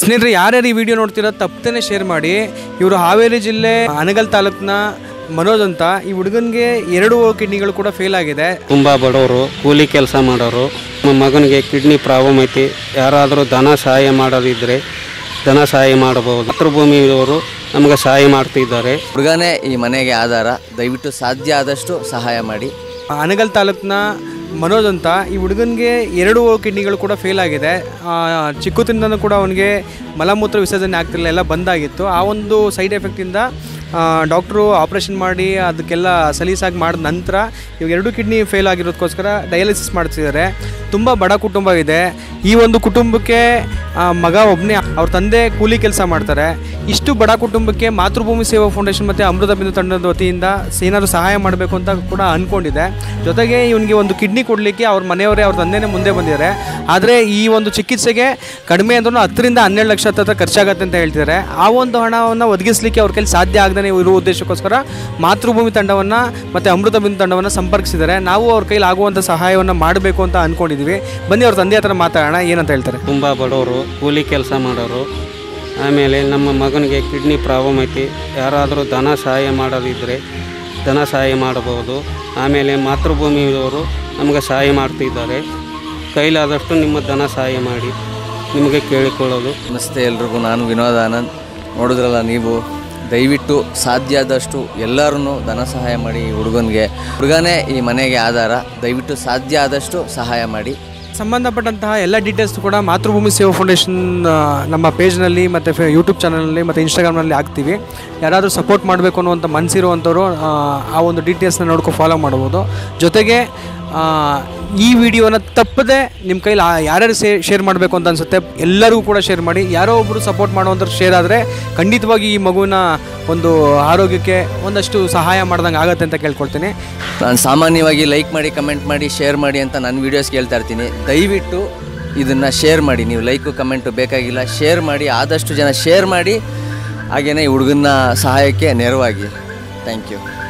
ಸ್ನೇಹಿತರೆ ಯಾರ್ಯಾರು ಈ ವಿಡಿಯೋ ನೋಡ್ತಿರೋ ತಪ್ಪದೇ ಶೇರ್ ಮಾಡಿ ಇವರು ಹಾವೇರಿ ಜಿಲ್ಲೆ ಅನಗಲ್ ತಾಲೂಕಿನ ಮನೋಜ್ ಅಂತ ಈ ಹುಡುಗನಿಗೆ ಎರಡು ಕಿಡ್ನಿಗಳು ಕೂಡ ಫೇಲ್ ಆಗಿದೆ ತುಂಬ ಬಡವರು ಕೂಲಿ ಕೆಲಸ ಮಾಡೋರು ನಮ್ಮ ಮಗನಿಗೆ ಕಿಡ್ನಿ ಪ್ರಾಬ್ಲಮ್ ಐತಿ ಯಾರಾದರೂ ಧನ ಸಹಾಯ ಮಾಡೋದಿದ್ದರೆ ಧನ ಸಹಾಯ ಮಾಡಬಹುದು ಮಾತೃಭೂಮಿಯವರು ನಮಗೆ ಸಹಾಯ ಮಾಡ್ತಿದ್ದಾರೆ ಹುಡುಗನೇ ಈ ಮನೆಗೆ ಆಧಾರ ದಯವಿಟ್ಟು ಸಾಧ್ಯ ಆದಷ್ಟು ಸಹಾಯ ಮಾಡಿ ಅನಗಲ್ ತಾಲೂಕಿನ ಮನೋಜ್ ಅಂತ ಈ ಹುಡುಗನಿಗೆ ಎರಡು ಕಿಡ್ನಿಗಳು ಕೂಡ ಫೇಲ್ ಆಗಿದೆ ಆ, ಚಿಕ್ಕುತಿಂದನೂ ಕೂಡ ಅವನಿಗೆ ಮಲಮೂತ್ರ ವಿಸರ್ಜನೆ ಆಗ್ತಿರಲಿಲ್ಲ ಎಲ್ಲ ಬಂದಾಗಿತ್ತು ಆ ಒಂದು ಸೈಡ್ ಎಫೆಕ್ಟಿಂದ ಡಾಕ್ಟ್ರು ಆಪ್ರೇಷನ್ ಮಾಡಿ ಅದಕ್ಕೆಲ್ಲ ಸಲೀಸಾಗಿ ಮಾಡಿದ ನಂತರ ಇವಾಗ ಎರಡು ಕಿಡ್ನಿ ಫೇಲ್ ಆಗಿರೋದಕ್ಕೋಸ್ಕರ ಡಯಾಲಿಸಿಸ್ ಮಾಡ್ತಿದ್ದಾರೆ ತುಂಬ ಬಡ ಕುಟುಂಬ ಇದೆ ಈ ಒಂದು ಕುಟುಂಬಕ್ಕೆ ಆ, ಮಗ ಒಬ್ಬನೇ ಅವ್ರ ತಂದೆ ಕೂಲಿ ಕೆಲಸ ಮಾಡ್ತಾರೆ ಇಷ್ಟು ಬಡ ಕುಟುಂಬಕ್ಕೆ ಮಾತೃಭೂಮಿ ಸೇವಾ ಫೌಂಡೇಶನ್ ಮತ್ತು ಅಮೃತ ಬಿಂದು ತಂಡದ ವತಿಯಿಂದ ಏನಾದರೂ ಸಹಾಯ ಮಾಡಬೇಕು ಅಂತ ಕೂಡ ಅಂದ್ಕೊಂಡಿದೆ ಜೊತೆಗೆ ಇವನಿಗೆ ಒಂದು ಕಿಡ್ನಿ ಕೊಡಲಿಕ್ಕೆ ಅವ್ರ ಮನೆಯವರೇ ಅವ್ರ ತಂದೆನೇ ಮುಂದೆ ಬಂದಿದ್ದಾರೆ ಆದರೆ ಈ ಒಂದು ಚಿಕಿತ್ಸೆಗೆ ಕಡಿಮೆ ಅಂದ್ರೂ ಹತ್ತರಿಂದ ಹನ್ನೆರಡು ಲಕ್ಷ ಹತ್ರ ಖರ್ಚಾಗತ್ತೆ ಅಂತ ಹೇಳ್ತಿದ್ದಾರೆ ಆ ಒಂದು ಹಣವನ್ನು ಒದಗಿಸಲಿಕ್ಕೆ ಅವ್ರ ಕೈಲಿ ಸಾಧ್ಯ ಆಗದೇ ಇರುವ ಉದ್ದೇಶಕ್ಕೋಸ್ಕರ ಮಾತೃಭೂಮಿ ತಂಡವನ್ನು ಮತ್ತು ಅಮೃತ ಬಿಂದು ತಂಡವನ್ನು ಸಂಪರ್ಕಿಸಿದ್ದಾರೆ ನಾವು ಅವ್ರ ಕೈಲಿ ಆಗುವಂಥ ಸಹಾಯವನ್ನು ಮಾಡಬೇಕು ಅಂತ ಅಂದ್ಕೊಂಡಿದ್ದೀವಿ ಬನ್ನಿ ಅವ್ರ ತಂದೆ ಹತ್ರ ಮಾತಾಡೋಣ ಏನಂತ ಹೇಳ್ತಾರೆ ತುಂಬ ಬಡವರು ಕೂಲಿ ಕೆಲಸ ಮಾಡೋರು ಆಮೇಲೆ ನಮ್ಮ ಮಗನಿಗೆ ಕಿಡ್ನಿ ಪ್ರಾಬ್ಲಮ್ ಐತಿ ಯಾರಾದರೂ ಧನ ಸಹಾಯ ಮಾಡೋದಿದ್ದರೆ ಧನ ಸಹಾಯ ಮಾಡಬಹುದು ಆಮೇಲೆ ಮಾತೃಭೂಮಿಯವರು ನಮಗೆ ಸಹಾಯ ಮಾಡ್ತಿದ್ದಾರೆ ಕೈಲಾದಷ್ಟು ನಿಮ್ಮ ಧನ ಸಹಾಯ ಮಾಡಿ ನಿಮಗೆ ಕೇಳಿಕೊಳ್ಳೋದು ನಮಸ್ತೆ ಎಲ್ರಿಗೂ ನಾನು ವಿನೋದ್ ಆನಂದ್ ನೋಡಿದ್ರಲ್ಲ ನೀವು ದಯವಿಟ್ಟು ಸಾಧ್ಯ ಆದಷ್ಟು ಎಲ್ಲರೂ ಧನ ಸಹಾಯ ಮಾಡಿ ಈ ಹುಡುಗನಿಗೆ ಹುಡುಗನೇ ಈ ಮನೆಗೆ ಆಧಾರ ದಯವಿಟ್ಟು ಸಾಧ್ಯ ಆದಷ್ಟು ಸಹಾಯ ಮಾಡಿ ಸಂಬಂಧಪಟ್ಟಂತಹ ಎಲ್ಲ ಡೀಟೇಲ್ಸ್ ಕೂಡ ಮಾತೃಭೂಮಿ ಸೇವಾ ಫೌಂಡೇಶನ್ ಆ, ನಮ್ಮ ಪೇಜ್ನಲ್ಲಿ ಮತ್ತು ಫೆ ಯೂಟ್ಯೂಬ್ ಚಾನಲಲ್ಲಿ ಮತ್ತು ಇನ್ಸ್ಟಾಗ್ರಾಮ್ನಲ್ಲಿ ಹಾಕ್ತೀವಿ ಯಾರಾದರೂ ಸಪೋರ್ಟ್ ಮಾಡಬೇಕು ಅನ್ನುವಂಥ ಮನಸ್ಸಿರುವಂಥವ್ರು ಆ, ಆ ಒಂದು ಡೀಟೇಲ್ಸ್ನ ನೋಡ್ಕೊಂಡು ಫಾಲೋ ಮಾಡ್ಬೋದು ಜೊತೆಗೆ ಆ, ಈ ವಿಡಿಯೋನ ತಪ್ಪದೆ ನಿಮ್ಮ ಕೈಲಿ ಆ- ಯಾರ್ಯಾರು ಸೇ ಶೇರ್ ಮಾಡಬೇಕು ಅಂತ ಅನಿಸುತ್ತೆ ಎಲ್ಲರಿಗೂ ಕೂಡ ಶೇರ್ ಮಾಡಿ ಯಾರೋ ಒಬ್ಬರು ಸಪೋರ್ಟ್ ಮಾಡುವಂಥ ಶೇರ್ ಆದರೆ ಖಂಡಿತವಾಗಿ ಈ ಮಗುವಿನ ಒಂದು ಆರೋಗ್ಯಕ್ಕೆ ಒಂದಷ್ಟು ಸಹಾಯ ಮಾಡ್ದಂಗೆ ಆಗುತ್ತೆ ಅಂತ ಕೇಳ್ಕೊಳ್ತೀನಿ ನಾನು ಸಾಮಾನ್ಯವಾಗಿ ಲೈಕ್ ಮಾಡಿ ಕಮೆಂಟ್ ಮಾಡಿ ಶೇರ್ ಮಾಡಿ ಅಂತ ನನ್ನ ವೀಡಿಯೋಸ್ ಕೇಳ್ತಾ ಇರ್ತೀನಿ ದಯವಿಟ್ಟು ಇದನ್ನು ಶೇರ್ ಮಾಡಿ ನೀವು ಲೈಕು ಕಮೆಂಟು ಬೇಕಾಗಿಲ್ಲ ಶೇರ್ ಮಾಡಿ ಆದಷ್ಟು ಜನ ಶೇರ್ ಮಾಡಿ ಹಾಗೆಯೇ ಈ ಹುಡುಗನ ಸಹಾಯಕ್ಕೆ ನೆರವಾಗಿ ಥ್ಯಾಂಕ್ ಯು